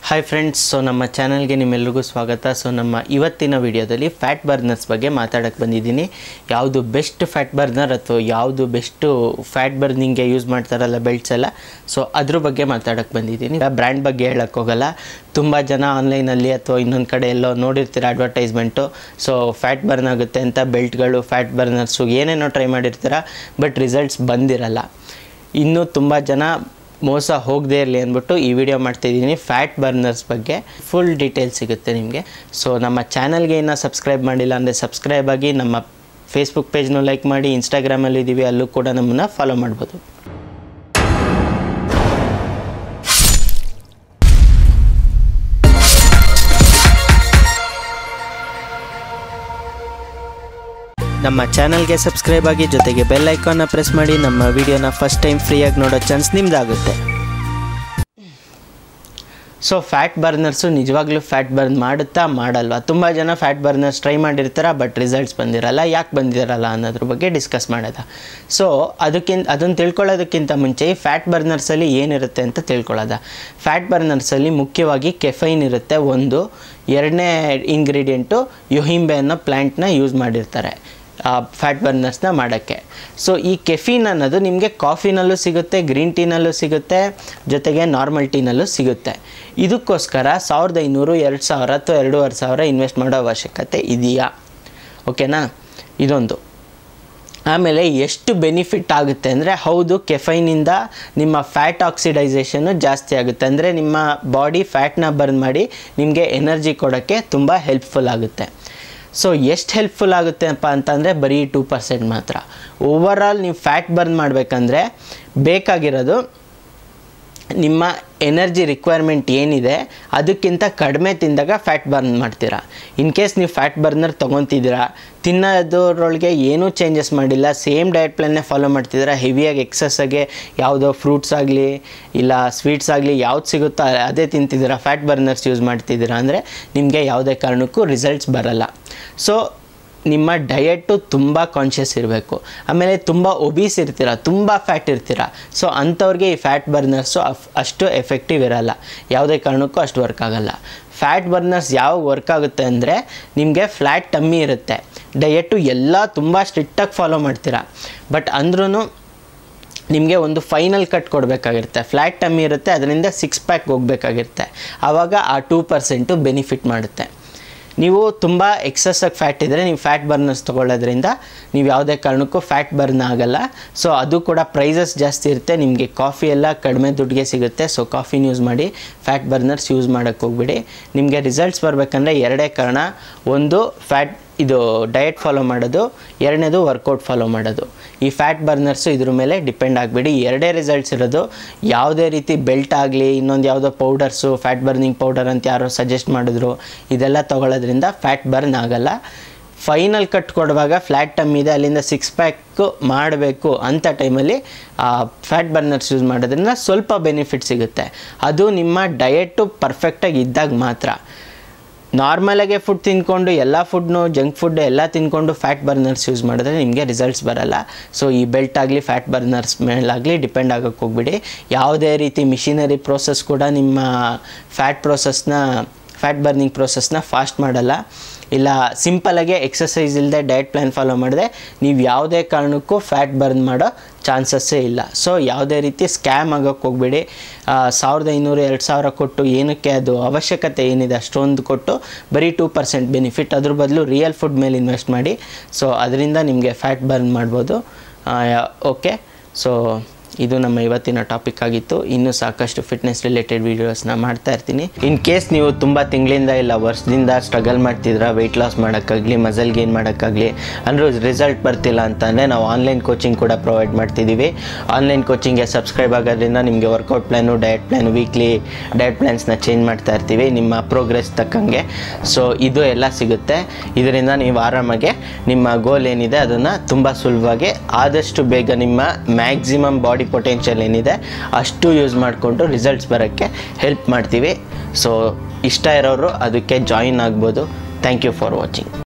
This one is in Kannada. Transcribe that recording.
ಹಾಯ್ ಫ್ರೆಂಡ್ಸ್ ಸೊ ನಮ್ಮ ಚಾನಲ್ಗೆ ನಿಮ್ಮೆಲ್ರಿಗೂ ಸ್ವಾಗತ ಸೊ ನಮ್ಮ ಇವತ್ತಿನ ವಿಡಿಯೋದಲ್ಲಿ ಫ್ಯಾಟ್ ಬರ್ನರ್ಸ್ ಬಗ್ಗೆ ಮಾತಾಡೋಕ್ಕೆ ಬಂದಿದ್ದೀನಿ ಯಾವುದು ಬೆಸ್ಟ್ ಫ್ಯಾಟ್ ಬರ್ನರ್ ಅಥವಾ ಯಾವುದು ಬೆಸ್ಟು ಫ್ಯಾಟ್ ಬರ್ನಿಂಗ್ಗೆ ಯೂಸ್ ಮಾಡ್ತಾರಲ್ಲ ಬೆಲ್ಟ್ಸ್ ಎಲ್ಲ ಸೊ ಅದ್ರ ಬಗ್ಗೆ ಮಾತಾಡೋಕ್ಕೆ ಬಂದಿದ್ದೀನಿ ಬ್ರ್ಯಾಂಡ್ ಬಗ್ಗೆ ಹೇಳಕ್ಕೆ ಹೋಗಲ್ಲ ತುಂಬ ಜನ ಆನ್ಲೈನಲ್ಲಿ ಅಥವಾ ಇನ್ನೊಂದು ಕಡೆ ಎಲ್ಲೋ ನೋಡಿರ್ತೀರ ಅಡ್ವರ್ಟೈಸ್ಮೆಂಟು ಸೊ ಫ್ಯಾಟ್ ಬರ್ನ್ ಆಗುತ್ತೆ ಅಂತ ಬೆಲ್ಟ್ಗಳು ಫ್ಯಾಟ್ ಬರ್ನರ್ಸು ಏನೇನೋ ಟ್ರೈ ಮಾಡಿರ್ತೀರ ಬಟ್ ರಿಸಲ್ಟ್ಸ್ ಬಂದಿರಲ್ಲ ಇನ್ನೂ ತುಂಬ ಜನ ಮೋಸ ಹೋಗದೇ ಇರಲಿ ಅಂದ್ಬಿಟ್ಟು ಈ ವಿಡಿಯೋ ಮಾಡ್ತಾಯಿದ್ದೀನಿ ಫ್ಯಾಟ್ ಬರ್ನರ್ಸ್ ಬಗ್ಗೆ ಫುಲ್ ಡೀಟೇಲ್ಸ್ ಸಿಗುತ್ತೆ ನಿಮಗೆ ಸೊ ನಮ್ಮ ಚಾನಲ್ಗೆ ಇನ್ನೂ ಸಬ್ಸ್ಕ್ರೈಬ್ ಮಾಡಿಲ್ಲ ಅಂದರೆ ಸಬ್ಸ್ಕ್ರೈಬ್ ಆಗಿ ನಮ್ಮ ಫೇಸ್ಬುಕ್ ಪೇಜ್ನೂ ಲೈಕ್ ಮಾಡಿ ಇನ್ಸ್ಟಾಗ್ರಾಮಲ್ಲಿ ಇದ್ದೀವಿ ಅಲ್ಲೂ ಕೂಡ ನಮ್ಮನ್ನು ಫಾಲೋ ಮಾಡ್ಬೋದು ನಮ್ಮ ಚಾನಲ್ಗೆ ಸಬ್ಸ್ಕ್ರೈಬ್ ಆಗಿ ಜೊತೆಗೆ ಬೆಲ್ ಐಕಾನ್ನ ಪ್ರೆಸ್ ಮಾಡಿ ನಮ್ಮ ವಿಡಿಯೋನ ಫಸ್ಟ್ ಟೈಮ್ ಫ್ರೀಯಾಗಿ ನೋಡೋ ಚಾನ್ಸ್ ನಿಮ್ದಾಗುತ್ತೆ ಸೊ ಫ್ಯಾಟ್ ಬರ್ನರ್ಸು ನಿಜವಾಗ್ಲೂ ಫ್ಯಾಟ್ ಬರ್ನ್ ಮಾಡುತ್ತಾ ಮಾಡಲ್ವಾ ತುಂಬ ಜನ ಫ್ಯಾಟ್ ಬರ್ನರ್ಸ್ ಟ್ರೈ ಮಾಡಿರ್ತಾರ ಬಟ್ ರಿಸಲ್ಟ್ಸ್ ಬಂದಿರಲ್ಲ ಯಾಕೆ ಬಂದಿರಲ್ಲ ಅನ್ನೋದ್ರ ಬಗ್ಗೆ ಡಿಸ್ಕಸ್ ಮಾಡೋದ ಸೊ ಅದಕ್ಕಿಂತ ಅದನ್ನು ತಿಳ್ಕೊಳ್ಳೋದಕ್ಕಿಂತ ಮುಂಚೆ ಈ ಫ್ಯಾಟ್ ಬರ್ನರ್ಸಲ್ಲಿ ಏನಿರುತ್ತೆ ಅಂತ ತಿಳ್ಕೊಳ್ಳೋದ ಫ್ಯಾಟ್ ಬರ್ನರ್ಸಲ್ಲಿ ಮುಖ್ಯವಾಗಿ ಕೆಫೈನ್ ಇರುತ್ತೆ ಒಂದು ಎರಡನೇ ಇಂಗ್ರೀಡಿಯೆಂಟು ಯುಹಿಂಬೆ ಅನ್ನೋ ಪ್ಲ್ಯಾಂಟ್ನ ಯೂಸ್ ಮಾಡಿರ್ತಾರೆ ಫ್ಯಾಟ್ ಬರ್ನರ್ಸ್ನ ಮಾಡೋಕ್ಕೆ ಸೊ ಈ ಕೆಫಿನ್ ಅನ್ನೋದು ನಿಮಗೆ ಕಾಫಿನಲ್ಲೂ ಸಿಗುತ್ತೆ ಗ್ರೀನ್ ಟೀನಲ್ಲೂ ಸಿಗುತ್ತೆ ಜೊತೆಗೆ ನಾರ್ಮಲ್ ಟೀನಲ್ಲೂ ಸಿಗುತ್ತೆ ಇದಕ್ಕೋಸ್ಕರ ಸಾವಿರದ ಐನೂರು ಎರಡು ಸಾವಿರ ಅಥವಾ ಎರಡೂವರೆ ಸಾವಿರ ಇನ್ವೆಸ್ಟ್ ಮಾಡೋ ಅವಶ್ಯಕತೆ ಇದೆಯಾ ಓಕೆನಾ ಇದೊಂದು ಆಮೇಲೆ ಎಷ್ಟು ಬೆನಿಫಿಟ್ ಆಗುತ್ತೆ ಅಂದರೆ ಹೌದು ಕೆಫೈನಿಂದ ನಿಮ್ಮ ಫ್ಯಾಟ್ ಆಕ್ಸಿಡೈಸೇಷನ್ನು ಜಾಸ್ತಿ ಆಗುತ್ತೆ ಅಂದರೆ ನಿಮ್ಮ ಬಾಡಿ ಫ್ಯಾಟ್ನ ಬರ್ನ್ ಮಾಡಿ ನಿಮಗೆ ಎನರ್ಜಿ ಕೊಡೋಕ್ಕೆ ತುಂಬ ಹೆಲ್ಪ್ಫುಲ್ ಆಗುತ್ತೆ ಸೊ ಎಷ್ಟು ಹೆಲ್ಪ್ಫುಲ್ ಆಗುತ್ತೆ ಅಪ್ಪ ಅಂತಂದರೆ ಬರೀ ಟೂ ಪರ್ಸೆಂಟ್ ಮಾತ್ರ ಓವರಾಲ್ ನೀವು ಫ್ಯಾಟ್ ಬರ್ನ್ ಮಾಡಬೇಕಂದ್ರೆ ಬೇಕಾಗಿರೋದು ನಿಮ್ಮ ಎನರ್ಜಿ ರಿಕ್ವೈರ್ಮೆಂಟ್ ಏನಿದೆ ಅದಕ್ಕಿಂತ ಕಡಿಮೆ ತಿಂದಾಗ ಫ್ಯಾಟ್ ಬರ್ನ್ ಮಾಡ್ತೀರಾ ಇನ್ ಕೇಸ್ ನೀವು ಫ್ಯಾಟ್ ಬರ್ನರ್ ತೊಗೊತಿದ್ದೀರಾ ತಿನ್ನೋದ್ರೊಳಗೆ ಏನೂ ಚೇಂಜಸ್ ಮಾಡಿಲ್ಲ ಸೇಮ್ ಡಯಟ್ ಪ್ಲಾನ್ನೇ ಫಾಲೋ ಮಾಡ್ತಿದ್ದೀರಾ ಹೆವಿಯಾಗಿ ಎಕ್ಸಸ್ಸಾಗೆ ಯಾವುದೋ ಫ್ರೂಟ್ಸ್ ಆಗಲಿ ಇಲ್ಲ ಸ್ವೀಟ್ಸ್ ಆಗಲಿ ಯಾವ್ದು ಸಿಗುತ್ತೋ ಅದೇ ತಿಂತಿದ್ದೀರಾ ಫ್ಯಾಟ್ ಬರ್ನರ್ಸ್ ಯೂಸ್ ಮಾಡ್ತಿದ್ದೀರಾ ಅಂದರೆ ನಿಮಗೆ ಯಾವುದೇ ಕಾರಣಕ್ಕೂ ರಿಸಲ್ಟ್ಸ್ ಬರಲ್ಲ ಸೊ ನಿಮ್ಮ ಡಯೆಟ್ಟು ತುಂಬ ಕಾನ್ಷಿಯಸ್ ಇರಬೇಕು ಆಮೇಲೆ ತುಂಬ ಒಬೀಸ್ ಇರ್ತೀರ ತುಂಬ ಫ್ಯಾಟ್ ಇರ್ತೀರ ಸೊ ಅಂಥವ್ರಿಗೆ ಈ ಫ್ಯಾಟ್ ಬರ್ನರ್ಸು ಅಫ್ ಅಷ್ಟು ಎಫೆಕ್ಟಿವ್ ಇರಲ್ಲ ಯಾವುದೇ ಕಾರಣಕ್ಕೂ ಅಷ್ಟು ವರ್ಕ್ ಆಗಲ್ಲ ಫ್ಯಾಟ್ ಬರ್ನರ್ಸ್ ಯಾವಾಗ ವರ್ಕ್ ಆಗುತ್ತೆ ಅಂದರೆ ನಿಮಗೆ ಫ್ಲ್ಯಾಟ್ ಟಮ್ಮಿ ಇರುತ್ತೆ ಡಯೆಟ್ಟು ಎಲ್ಲ ತುಂಬ ಸ್ಟ್ರಿಕ್ಟಾಗಿ ಫಾಲೋ ಮಾಡ್ತೀರಾ ಬಟ್ ಅಂದ್ರೂ ನಿಮಗೆ ಒಂದು ಫೈನಲ್ ಕಟ್ ಕೊಡಬೇಕಾಗಿರುತ್ತೆ ಫ್ಲ್ಯಾಟ್ ಟಮ್ಮಿ ಇರುತ್ತೆ ಅದರಿಂದ ಸಿಕ್ಸ್ ಪ್ಯಾಕ್ ಹೋಗಬೇಕಾಗಿರುತ್ತೆ ಆವಾಗ ಆ ಟೂ ಪರ್ಸೆಂಟು ಬೆನಿಫಿಟ್ ಮಾಡುತ್ತೆ ನೀವು ತುಂಬ ಎಕ್ಸಸ್ಸಾಗಿ ಫ್ಯಾಟ್ ಇದ್ದರೆ ನೀವು ಫ್ಯಾಟ್ ಬರ್ನರ್ಸ್ ತೊಗೊಳ್ಳೋದ್ರಿಂದ ನೀವು ಯಾವುದೇ ಕಾರಣಕ್ಕೂ ಫ್ಯಾಟ್ ಬರ್ನ್ ಆಗಲ್ಲ ಸೊ ಅದು ಕೂಡ ಪ್ರೈಸಸ್ ಜಾಸ್ತಿ ಇರುತ್ತೆ ನಿಮಗೆ ಕಾಫಿ ಎಲ್ಲ ಕಡಿಮೆ ದುಡ್ಡಿಗೆ ಸಿಗುತ್ತೆ ಸೊ ಕಾಫಿನ ಯೂಸ್ ಮಾಡಿ ಫ್ಯಾಟ್ ಬರ್ನರ್ಸ್ ಯೂಸ್ ಮಾಡೋಕ್ಕೆ ಹೋಗ್ಬಿಡಿ ನಿಮಗೆ ರಿಸಲ್ಟ್ಸ್ ಬರಬೇಕಂದ್ರೆ ಎರಡೇ ಕಾರಣ ಒಂದು ಫ್ಯಾಟ್ ಇದು ಡಯಟ್ ಫಾಲೋ ಮಾಡೋದು ಎರಡನೇದು ವರ್ಕೌಟ್ ಫಾಲೋ ಮಾಡೋದು ಈ ಫ್ಯಾಟ್ ಬರ್ನರ್ಸು ಇದ್ರ ಮೇಲೆ ಡಿಪೆಂಡ್ ಆಗಿಬಿಡಿ ಎರಡೇ ರಿಸಲ್ಟ್ಸ್ ಇರೋದು ಯಾವುದೇ ರೀತಿ ಬೆಲ್ಟ್ ಆಗಲಿ ಇನ್ನೊಂದು ಯಾವುದೋ ಪೌಡರ್ಸು ಫ್ಯಾಟ್ ಬರ್ನಿಂಗ್ ಪೌಡರ್ ಅಂತ ಯಾರೋ ಸಜೆಸ್ಟ್ ಮಾಡಿದ್ರು ಇದೆಲ್ಲ ತೊಗೊಳ್ಳೋದ್ರಿಂದ ಫ್ಯಾಟ್ ಬರ್ನ್ ಆಗಲ್ಲ ಫೈನಲ್ ಕಟ್ ಕೊಡುವಾಗ ಫ್ಲ್ಯಾಟ್ ಟಮ್ ಇದೆ ಅಲ್ಲಿಂದ ಸಿಕ್ಸ್ ಪ್ಯಾಕ್ ಮಾಡಬೇಕು ಅಂಥ ಟೈಮಲ್ಲಿ ಫ್ಯಾಟ್ ಬರ್ನರ್ಸ್ ಯೂಸ್ ಮಾಡೋದ್ರಿಂದ ಸ್ವಲ್ಪ ಬೆನಿಫಿಟ್ ಸಿಗುತ್ತೆ ಅದು ನಿಮ್ಮ ಡಯೆಟ್ಟು ಪರ್ಫೆಕ್ಟಾಗಿ ಇದ್ದಾಗ ಮಾತ್ರ ನಾರ್ಮಲಾಗೆ ಫುಡ್ ತಿಂದ್ಕೊಂಡು ಎಲ್ಲ ಫುಡ್ನು ಜಂಕ್ ಫುಡ್ ಎಲ್ಲ ತಿಂದ್ಕೊಂಡು ಫ್ಯಾಟ್ ಬರ್ನರ್ಸ್ ಯೂಸ್ ಮಾಡಿದ್ರೆ ನಿಮಗೆ ರಿಸಲ್ಟ್ಸ್ ಬರಲ್ಲ ಸೊ ಈ ಬೆಲ್ಟ್ ಆಗಲಿ ಫ್ಯಾಟ್ ಬರ್ನರ್ಸ್ ಮೇಲಾಗಲಿ ಡಿಪೆಂಡ್ ಆಗೋಕ್ಕೆ ಹೋಗ್ಬಿಡಿ ಯಾವುದೇ ರೀತಿ ಮಿಷಿನರಿ ಪ್ರೋಸೆಸ್ ಕೂಡ ನಿಮ್ಮ ಫ್ಯಾಟ್ ಪ್ರೋಸೆಸ್ನ ಫ್ಯಾಟ್ ಬರ್ನಿಂಗ್ ಪ್ರೋಸೆಸ್ನ ಫಾಸ್ಟ್ ಮಾಡಲ್ಲ ಇಲ್ಲ ಸಿಂಪಲಾಗೆ ಎಕ್ಸಸೈಸ್ ಇಲ್ಲದೆ ಡಯಟ್ ಪ್ಲ್ಯಾನ್ ಫಾಲೋ ಮಾಡಿದೆ ನೀವು ಯಾವುದೇ ಕಾರಣಕ್ಕೂ ಫ್ಯಾಟ್ ಬರ್ನ್ ಮಾಡೋ ಚಾನ್ಸಸ್ಸೇ ಇಲ್ಲ ಸೊ ಯಾವುದೇ ರೀತಿ ಸ್ಕ್ಯಾಮ್ ಆಗೋಕ್ಕೆ ಹೋಗ್ಬೇಡಿ ಸಾವಿರದ ಐನೂರು ಎರಡು ಸಾವಿರ ಕೊಟ್ಟು ಏನಕ್ಕೆ ಅದು ಅವಶ್ಯಕತೆ ಏನಿದೆ ಅಷ್ಟೊಂದು ಕೊಟ್ಟು ಬರೀ ಟೂ ಪರ್ಸೆಂಟ್ ಬೆನಿಫಿಟ್ ಅದ್ರ ಬದಲು ರಿಯಲ್ ಫುಡ್ ಮೇಲೆ ಇನ್ವೆಸ್ಟ್ ಮಾಡಿ ಸೊ ಅದರಿಂದ ನಿಮಗೆ ಫ್ಯಾಟ್ ಬರ್ನ್ ಮಾಡ್ಬೋದು ಓಕೆ ಸೊ ಇದು ನಮ್ಮ ಇವತ್ತಿನ ಟಾಪಿಕ್ ಆಗಿತ್ತು ಇನ್ನೂ ಸಾಕಷ್ಟು ಫಿಟ್ನೆಸ್ ರಿಲೇಟೆಡ್ ವೀಡಿಯೋಸ್ನ ಮಾಡ್ತಾ ಇರ್ತೀನಿ ಇನ್ ಕೇಸ್ ನೀವು ತುಂಬ ತಿಂಗಳಿಂದ ಇಲ್ಲ ವರ್ಷದಿಂದ ಸ್ಟ್ರಗಲ್ ಮಾಡ್ತಿದ್ರ ವೆಯ್ಟ್ ಲಾಸ್ ಮಾಡೋಕ್ಕಾಗಲಿ ಮಸಲ್ ಗೇನ್ ಮಾಡೋಕ್ಕಾಗಲಿ ಅಂದರೂ ರಿಸಲ್ಟ್ ಬರ್ತಿಲ್ಲ ಅಂತಂದರೆ ನಾವು ಆನ್ಲೈನ್ ಕೋಚಿಂಗ್ ಕೂಡ ಪ್ರೊವೈಡ್ ಮಾಡ್ತಿದ್ದೀವಿ ಆನ್ಲೈನ್ ಕೋಚಿಂಗ್ಗೆ ಸಬ್ಸ್ಕ್ರೈಬ್ ಆಗೋದ್ರಿಂದ ನಿಮಗೆ workout plan diet plan weekly diet ಪ್ಲ್ಯಾನ್ಸ್ನ ಚೇಂಜ್ ಮಾಡ್ತಾ ಇರ್ತೀವಿ ನಿಮ್ಮ ಪ್ರೋಗ್ರೆಸ್ ತಕ್ಕಂಗೆ ಸೊ ಇದು ಎಲ್ಲ ಸಿಗುತ್ತೆ ಇದರಿಂದ ನೀವು ಆರಾಮಾಗೆ ನಿಮ್ಮ ಗೋಲ್ ಏನಿದೆ ಅದನ್ನು ತುಂಬ ಸುಲಭವಾಗಿ ಆದಷ್ಟು ಬೇಗ ನಿಮ್ಮ ಮ್ಯಾಕ್ಸಿಮಮ್ ಬಾಡಿ ಪೊಟೆನ್ಷಿಯಲ್ ಏನಿದೆ ಅಷ್ಟು ಯೂಸ್ ಮಾಡಿಕೊಂಡು ರಿಸಲ್ಟ್ಸ್ ಬರೋಕ್ಕೆ ಹೆಲ್ಪ್ ಮಾಡ್ತೀವಿ ಸೊ ಇಷ್ಟ ಇರೋರು ಅದಕ್ಕೆ ಜಾಯಿನ್ ಆಗ್ಬೋದು ಥ್ಯಾಂಕ್ ಯು ಫಾರ್ ವಾಚಿಂಗ್